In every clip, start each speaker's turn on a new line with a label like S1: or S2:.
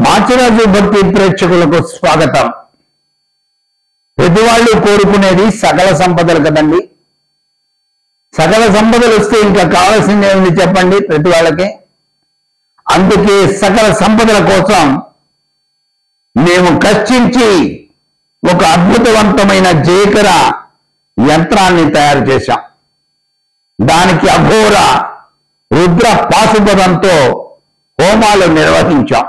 S1: మాచిరాజు భక్తి ప్రేక్షకులకు స్వాగతం ప్రతి వాళ్ళు కోరుకునేది సకల సంపదలు కదండి సకల సంపదలు వస్తే ఇంకా కావాల్సింది ఏమిటి చెప్పండి ప్రతి వాళ్ళకి అందుకే సకల సంపదల కోసం మేము కష్టించి ఒక అద్భుతవంతమైన జేకర యంత్రాన్ని తయారు చేశాం దానికి అఘోర రుద్ర పాశుపదంతో హోమాలు నిర్వహించాం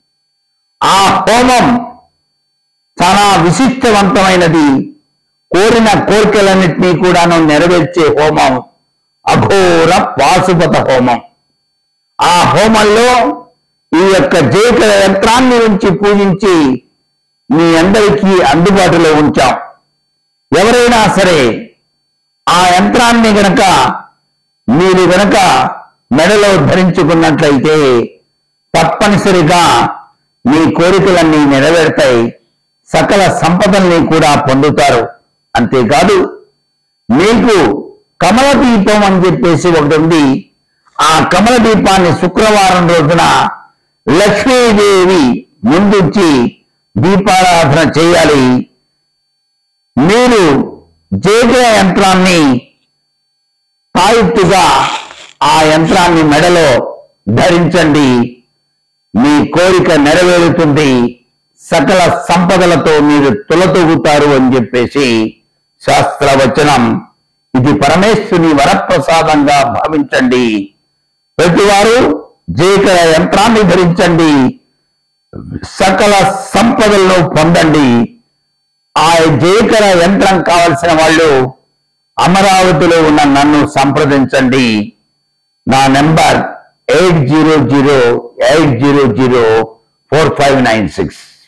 S1: ఆ హోమం చాలా విశిష్టవంతమైనది కోరిన కోరికలన్నింటినీ కూడాను నెరవేర్చే హోమం అఘోర పాశుపత హోమం ఆ హోమంలో ఈ యొక్క జేకర యంత్రాన్ని ఉంచి పూజించి మీ అందరికీ అందుబాటులో ఉంచాం ఎవరైనా సరే ఆ యంత్రాన్ని గనక మీరు గనక మెడలో ధరించుకున్నట్లయితే తప్పనిసరిగా మీ కోరికలన్నీ నెరవేరుతాయి సకల సంపదల్ని కూడా పొందుతారు అంతేకాదు మీకు కమల దీపం అని చెప్పేసి ఒకటి ఉంది ఆ కమల దీపాన్ని శుక్రవారం రోజున లక్ష్మీదేవి ముందుంచి దీపారాధన చేయాలి మీరు జేగ యంత్రాన్ని తాయెత్తుగా ఆ యంత్రాన్ని మెడలో ధరించండి మీ కోరిక నెరవేరుతుంది సకల సంపదలతో మీరు తులతూగుతారు అని చెప్పేసి శాస్త్రవచనం ఇది పరమేశ్వరుని వరప్రసాదంగా భావించండి ప్రతివారు జేకర యంత్రాన్ని ధరించండి సకల సంపదలను పొందండి ఆ జేకర యంత్రం కావలసిన వాళ్ళు అమరావతిలో ఉన్న నన్ను సంప్రదించండి నా number eight zero zero eight zero zero four five nine six